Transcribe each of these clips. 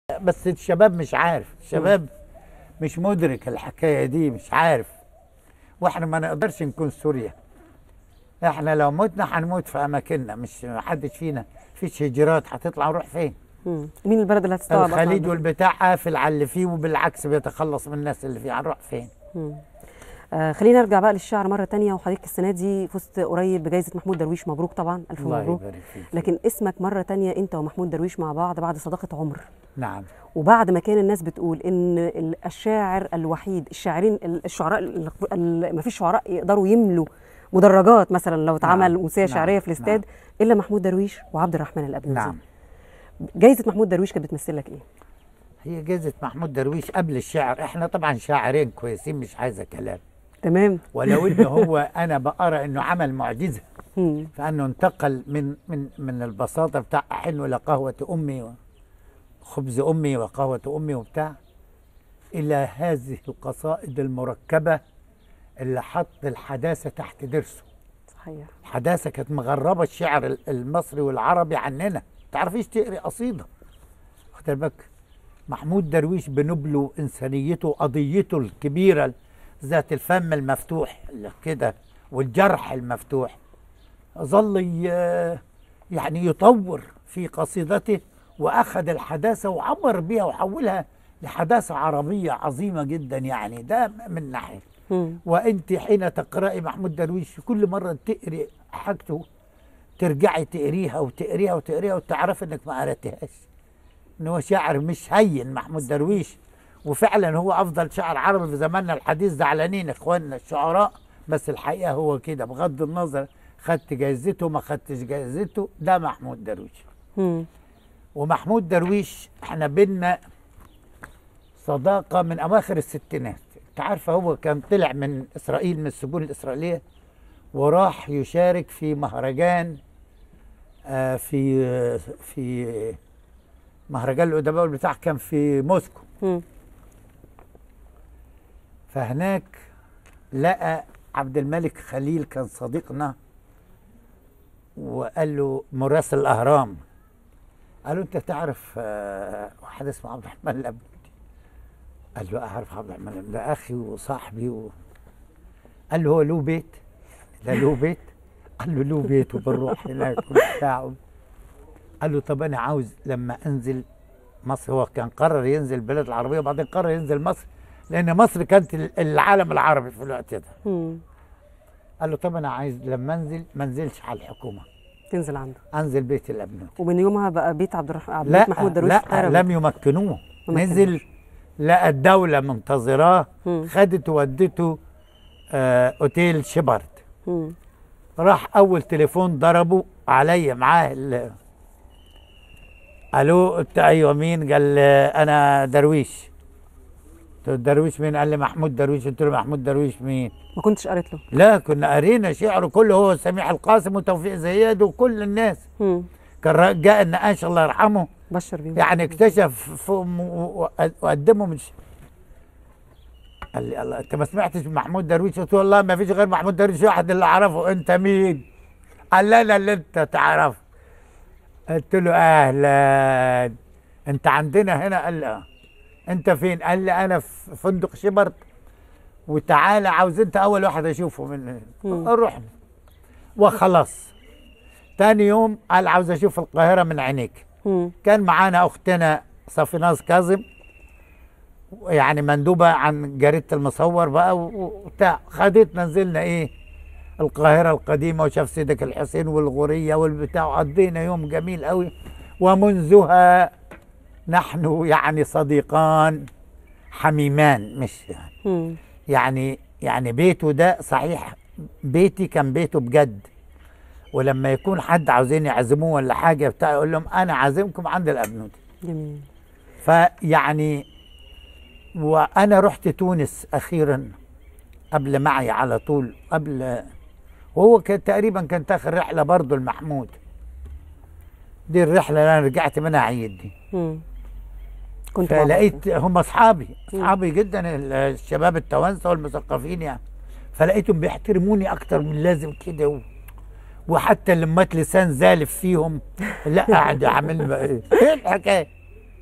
بس الشباب مش عارف الشباب مش مدرك الحكايه دي مش عارف واحنا ما نقدرش نكون سوريا احنا لو متنا هنموت في اماكننا مش محدش فينا فيش هجرات هتطلع نروح فين مم. مين البلد اللي هتستوعب أصلاً الخليج ده؟ والبتاع قافل على اللي فيه وبالعكس بيتخلص من الناس اللي فيه هنروح فين مم. آه خلينا نرجع بقى للشعر مره تانية وحضرتك السنه دي فزت قريب بجائزه محمود درويش مبروك طبعا الف الله مبروك يبارك فيك لكن اسمك مره تانية انت ومحمود درويش مع بعض بعد صداقه عمر نعم وبعد ما كان الناس بتقول ان ال- الشاعر الوحيد الشاعرين ال- الشعراء ما فيش شعراء يقدروا يملوا مدرجات مثلا لو اتعمل نعم، امسيه نعم، شعريه في الاستاد نعم. الا محمود درويش وعبد الرحمن الابنودي نعم جائزه محمود درويش كانت بتمثل لك ايه هي جائزة محمود درويش قبل الشعر احنا طبعا شاعرين كويسين مش عايزة كلام تمام ولو انه هو انا بقرا انه عمل معجزة مم. فانه انتقل من من من البساطة بتاع احن لقهوة امي وخبز امي وقهوة امي وبتاع الى هذه القصائد المركبة اللي حط الحداثة تحت درسه صحيح الحداثة كانت مغربة الشعر ال- المصري والعربي عننا تعرفيش تقري قصيدة واخد بالك محمود درويش بنبله إنسانيته قضيته الكبيرة ذات الفم المفتوح اللي كده والجرح المفتوح ظل ي- يعني يطور في قصيدته وأخذ الحداثة وعبر بها وحولها لحداثة عربية عظيمة جدا يعني ده من ناحية مم. وانت حين تقراي محمود درويش كل مره تقري حاجته ترجعي تقريها وتقريها وتقريها وتعرفي انك ما قرأتهاش ان هو شاعر مش هين محمود درويش وفعلا هو افضل شاعر عربي في زماننا الحديث زعلانين اخواننا الشعراء بس الحقيقه هو كده بغض النظر خدت جايزته ما خدتش جايزته ده محمود درويش مم. ومحمود درويش احنا بينا صداقة من أواخر الستينات انت عارفة هو كان طلع من إسرائيل من السجون الإسرائيلية وراح يشارك في مهرجان آه، في في مهرجان الأدباء بتاع كان في موسكو مم. فهناك لقى عبد الملك خليل كان صديقنا وقال له مراسل الأهرام قال له أنت تعرف آه، واحد اسمه عبد الرحمن الأبنودي قال له أعرف عبد الرحمن الأبنودي ده أخي وصاحبي و... قال له هو له بيت ده له بيت قال له له بيت وبنروح هناك وبتاع قال له طب أنا عاوز لما أنزل مصر هو كان قرر ينزل البلاد العربية وبعدين قرر ينزل مصر لأن مصر كانت ال- العالم العربي في الوقت ده مم. قال له طب أنا عايز لما أنزل ما أنزلش على الحكومة تنزل عنده أنزل بيت الأبنود ومن يومها بقى بيت عبد الرحمن عبد لا البيت محمود درويش في لا القاهرة. لم يمكنوه ما نزل لقى الدولة منتظراه مم. خدته ودته آه اوتيل شيبرد مم. راح اول تليفون ضربه عليا معاه ال- الو قلت ايوه مين قال آه، انا درويش قلت له درويش مين قال لي محمود درويش قلت له محمود درويش مين ما كنتش قريت له لا كنا قرينا شعره كله هو سميح القاسم وتوفيق زياد وكل الناس مم. كان را- جاء النقاش الله يرحمه بشر بيهم يعني اكتشف فوق و- وقدمه من ش... قال لي الله انت ما سمعتش محمود درويش قلت له والله ما فيش غير محمود درويش واحد اللي اعرفه انت مين قال لا انا اللي انت تعرفه قلت له اهلا انت عندنا هنا قال لي اه انت فين قال لي انا في فندق شبرد وتعالى عاوز انت اول واحد اشوفه من مم. رحنا وخلاص تاني يوم قال عاوز اشوف القاهره من عينيك مم. كان معانا اختنا صفيناز كاظم يعني مندوبه عن جريده المصور بقى و- وبتاع خدتنا نزلنا ايه القاهره القديمه وشاف سيدك الحسين والغوريه والبتاع وقضينا يوم جميل قوي ومنذها نحن يعني صديقان حميمان مش مم. يعني يعني بيته ده صحيح بيتي كان بيته بجد ولما يكون حد عاوزين يعزموه ولا حاجه بتاع يقول لهم انا عازمكم عند الابنود جميل فيعني وانا رحت تونس اخيرا قبل معي على طول قبل وهو كان تقريبا كانت اخر رحله برضه المحمود دي الرحله اللي انا رجعت منها عيد دي مم. كنت مع بعض. فلقيت هم اصحابي مم. اصحابي جدا ال- الشباب التوانسه والمثقفين يعني فلقيتهم بيحترموني اكتر من لازم كده و... وحتى لمات لسان زالف فيهم لا قاعد عامل ايه إيه الحكايه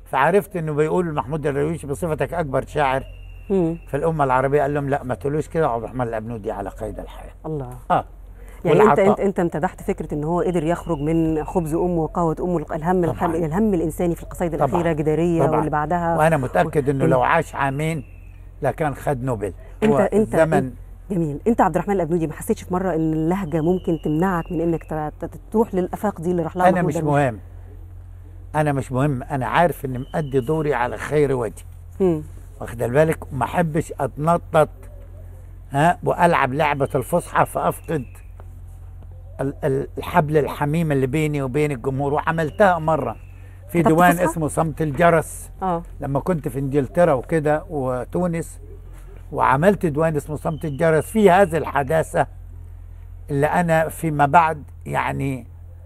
فعرفت انه بيقول محمود درويش بصفتك اكبر شاعر مم. في الامه العربيه قال لهم لا ما تقولوش كده عبد الرحمن الابنودي على قيد الحياه الله اه يعني انت والعطاء. انت انت امتدحت فكره ان هو قدر يخرج من خبز امه وقهوه امه الهم الحم- طبعاً. الهم الانساني في القصائد طبعاً. الاخيره جداريه طبعاً. واللي بعدها وانا متاكد انه إن- لو عاش عامين لكان خد نوبل انت هو انت الزمن جميل انت عبد الرحمن الابنودي ما حسيتش في مره ان اللهجه ممكن تمنعك من انك ت- ت- تروح للافاق دي اللي راح لها انا محمود مش درويش؟ مهم انا مش مهم انا عارف اني مأدي دوري على خير وجه مم. واخد بالك وما احبش اتنطط ها والعب لعبه الفصحى فافقد ال- ال- الحبل الحميم اللي بيني وبين الجمهور وعملتها مره في كتبت ديوان فصحى؟ اسمه صمت الجرس اه لما كنت في انجلترا وكده وتونس وعملت ديوان اسمه صمت الجرس في هذه الحداثه اللي انا فيما بعد يعني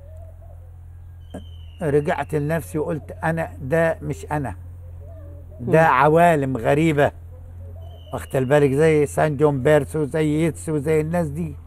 رجعت لنفسي وقلت انا ده مش انا ده مم. عوالم غريبه واخد بالك زي سان جون بيرسو زي ييتس وزي الناس دي